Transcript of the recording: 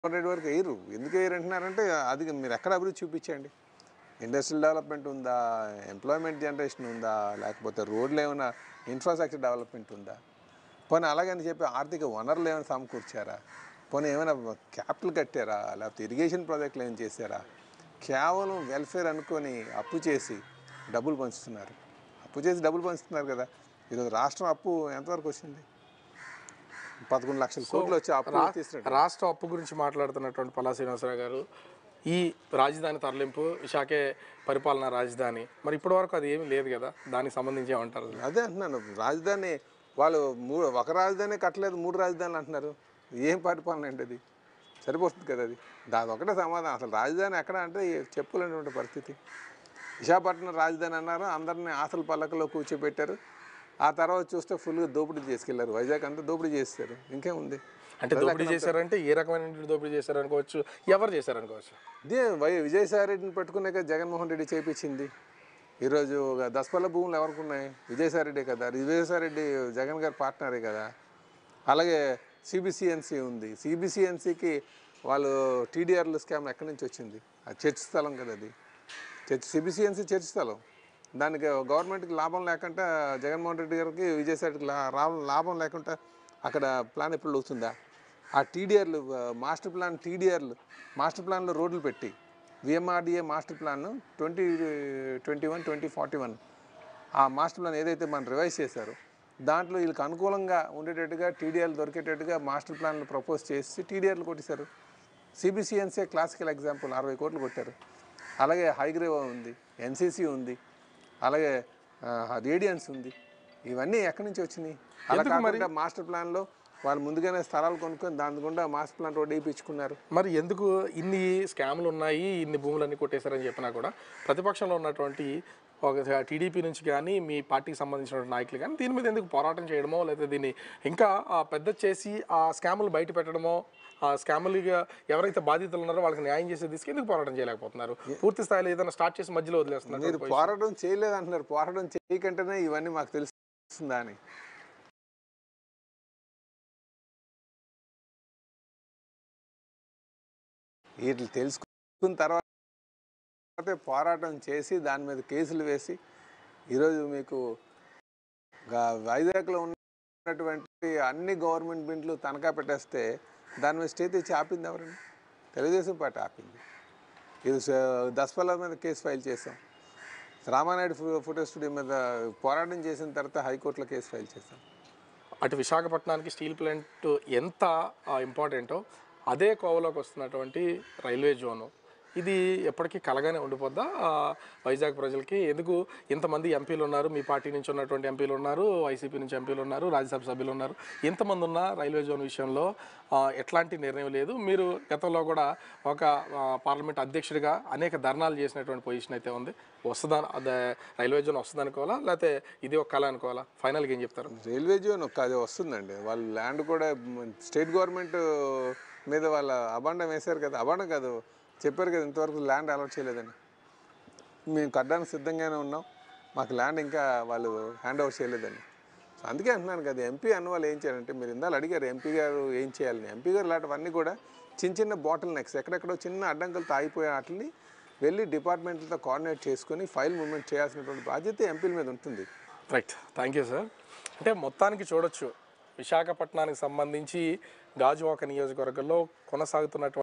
రెడ్డి వరకు వేయరు ఎందుకు వేయరు అంటున్నారంటే అది మీరు ఎక్కడ అభివృద్ధి చూపించండి ఇండస్ట్రియల్ డెవలప్మెంట్ ఉందా ఎంప్లాయ్మెంట్ జనరేషన్ ఉందా లేకపోతే రోడ్లు ఏమైనా ఇన్ఫ్రాస్ట్రక్చర్ డెవలప్మెంట్ ఉందా పోనీ అలాగని చెప్పి ఆర్థిక వనరులు ఏమైనా సమకూర్చారా పోనీ ఏమైనా క్యాపిటల్ కట్టారా లేకపోతే ఇరిగేషన్ ప్రాజెక్టులు ఏమైనా చేశారా కేవలం వెల్ఫేర్ అనుకొని అప్పు చేసి డబ్బులు పంచుతున్నారు అప్పు చేసి డబ్బులు పంచుతున్నారు కదా ఈరోజు రాష్ట్రం అప్పు ఎంతవరకు వచ్చింది పదకొండు లక్షల కోట్లు వచ్చి అప్పు రా- తీస్తున్నాడు రాష్ట్ర అప్పు గురించి మాట్లాడుతున్నటువంటి పల్లా శ్రీనివాసరావు గారు ఈ రాజధాని తరలింపు విశాఖే పరిపాలనా రాజధాని మరి ఇప్పటి వరకు అది ఏమీ లేదు కదా దానికి సంబంధించి ఏమంటారు అదే అంటున్నాను రాజధాని వాళ్ళు మూడు ఒక రాజధాని కట్టలేదు మూడు రాజధానులు అంటున్నారు ఏం పరిపాలన అండి అది సరిపోతుంది కదా అది దాని ఒకటే సమాధానం అసలు రాజధాని ఎక్కడ అంటే చెప్పులేనటువంటి పరిస్థితి విశాఖపట్నం రాజధాని అన్నారు అందరినీ ఆశల పల్లకలో కూర్చోబెట్టారు ఆ తర్వాత చూస్తే ఫుల్గా దోపిడీ చేసుకెళ్లారు వైజాగ్ అంతా దోపిడీ చేస్తారు ఇంకేముంది అంటే దోపిడీ చేశారంటే ఏ రకమైన దోపిడీ చేశారనుకోవచ్చు ఎవరు చేశారనుకోవచ్చు ఇదే వై విజయసాయి రెడ్డిని పెట్టుకున్నాక జగన్మోహన్ రెడ్డి చేపించింది ఈరోజు ఒక దసపల్ల భూములు ఎవరికి ఉన్నాయి విజయసాయి రెడ్డి కదా విజయసాయి రెడ్డి జగన్ గారి పార్ట్నరే కదా అలాగే సిబిసిఎన్సి ఉంది సిబిసిఎన్సికి వాళ్ళు టీడీఆర్లు స్కామ్ ఎక్కడి నుంచి వచ్చింది అది చర్చ్ స్థలం కదా అది చర్చ్ సిబిసిఎన్సి చర్చ్ స్థలం దానికి గవర్నమెంట్కి లాభం లేకుండా జగన్మోహన్ రెడ్డి గారికి విజయసాయి రెడ్డికి లా- రా- లాభం లేకుండా అక్కడ ప్లాన్ ఎప్పుడు అవుతుందా ఆ టీడీఆర్లు మాస్టర్ ప్లాన్ టీడీఆర్లు మాస్టర్ ప్లాన్లో రోడ్లు పెట్టి VMRDA master plan twenty twenty one twenty forty one ఆ మాస్టర్ ప్లాన్ ఏదైతే మనం రివైజ్ చేశారో దాంట్లో వీళ్ళకి అనుకూలంగా ఉండేటట్టుగా టీడీఆర్లు దొరికేటట్టుగా మాస్టర్ ప్లాన్లు ప్రపోజ్ చేసి టీడీఆర్లు కొట్టేశారు సిబిసిఎన్సీ క్లాసికల్ ఎగ్జాంపుల్ అరవై కోట్లు కొట్టారు అలాగే హైగ్రేవ్ ఉంది ఎన్సీసీ ఉంది అలాగే రేడియన్స్ ఉంది ఇవన్నీ ఎక్కడి నుంచి వచ్చినాయి అలా కాకుండా మాస్టర్ ప్లాన్లో వాళ్ళు ముందుగానే స్థలాలు కొనుక్కొని దాని గుండా మాస్టర్ ప్లాన్ రోడ్ వేయించుకున్నారు మరి ఎందుకు ఇన్ని స్కామ్లు ఉన్నాయి ఇన్ని భూములన్నీ కొట్టేశారని చెప్పినా కూడా ప్రతిపక్షంలో ఉన్నటువంటి ఒక టీడీపీ నుంచి కానీ మీ పార్టీకి సంబంధించిన నాయకులు కానీ దీని మీద ఎందుకు పోరాటం చేయడమో లేదా దీన్ని ఇంకా ఆ, పెద్ద చేసి ఆ స్కాములు బయట పెట్టడమో ఆ స్కాములుగా ఎవరైతే బాధితులు ఉన్నారో వాళ్ళకి న్యాయం చేసే దిశకి ఎందుకు పోరాటం చేయలేకపోతున్నారు పూర్తి స్థాయిలో ఏదైనా స్టార్ట్ చేసి మధ్యలో వదిలేస్తున్నారు మీరు పోరాటం చేయలేదు అంటున్నారు పోరాటం చేయకంటేనే ఇవన్నీ మాకు తెలుస్తుందా అని వీటిని తెలుసుకున్న తర్వాత పోరాటం చేసి దాని మీద కేసులు వేసి ఈరోజు మీకు గా- వైజాగ్లో ఉన్నటువంటి అన్ని గవర్నమెంట్ బిండ్లు తనఖా పెట్టేస్తే దాని మీద స్టే తెచ్చి ఆపింది ఎవరండి తెలుగుదేశం పార్టీ ఆపింది ఇది స- దసపల్ల మీద కేసు ఫైల్ చేసాం రామానాయుడు ఫో- ఫోటో స్టూడియో మీద పోరాటం చేసిన తర్వాత హైకోర్టులో కేసు ఫైల్ చేసాం అటు విశాఖపట్నానికి స్టీల్ ప్లాంట్ ఎంత ఇంపార్టెంటో అదే కోవలోకి వస్తున్నటువంటి రైల్వే జోను ఇది ఎప్పటికీ కలగానే ఉండిపోద్దా ఆ, వైజాగ్ ప్రజలకి ఎందుకు ఇంతమంది ఎంపీలు ఉన్నారు మీ పార్టీ నుంచి ఉన్నటువంటి ఎంపీలు ఉన్నారు వైసీపీ నుంచి ఎంపీలు ఉన్నారు రాజ్యసభ సభ్యులు ఉన్నారు ఎంతమంది ఉన్నా రైల్వే జోన్ విషయంలో ఆ, ఎట్లాంటి నిర్ణయం లేదు మీరు గతంలో కూడా ఒక ఆ, పార్లమెంట్ అధ్యక్షుడిగా అనేక ధర్నాలు చేసినటువంటి పొజిషన్ అయితే ఉంది వస్తుందా అదే రైల్వే జోన్ వస్తుంది అనుకోవాలా లేకపోతే ఇది ఒక కళ అనుకోవాలా ఫైనల్గా ఏం చెప్తారు రైల్వే జోన్ ఒక అది వస్తుందండి వాళ్ళ ల్యాండ్ కూడా మ- స్టేట్ గవర్నమెంట్ మీద వాళ్ళ అబాండం వేశారు కదా అబాండం కాదు చెప్పారు కదా ఇంతవరకు ల్యాండ్ అలాట్ చేయలేదని మేము కట్టడానికి సిద్ధంగానే ఉన్నాం మాకు ల్యాండ్ ఇంకా వాళ్ళు హ్యాండ్ ఓవర్ చేయలేదని సో అందుకే అంటున్నాను కదా ఎంపీ అన్న వాళ్ళు ఏం చేయాలంటే మీరు ఇందాలు అడిగారు ఎంపీ గారు ఏం చేయాలని ఎంపీ గారు ఇలాంటివన్నీ కూడా చిన్న చిన్న బాటిల్ నెక్స్ ఎక్కడెక్కడో చిన్న అడ్డంకులతో ఆగిపోయే వాటిని వెళ్ళి డిపార్ట్మెంట్లతో కోఆర్డినేట్ చేసుకొని ఫైల్ మూవ్మెంట్ చేయాల్సినటువంటి బాధ్యత ఎంపీల మీద ఉంటుంది రైట్ థ్యాంక్ యూ సార్ అంటే మొత్తానికి చూడొచ్చు విశాఖపట్నానికి సంబంధించి గాజువాక నియోజకవర్గంలో కొనసాగుతున్నటువంటి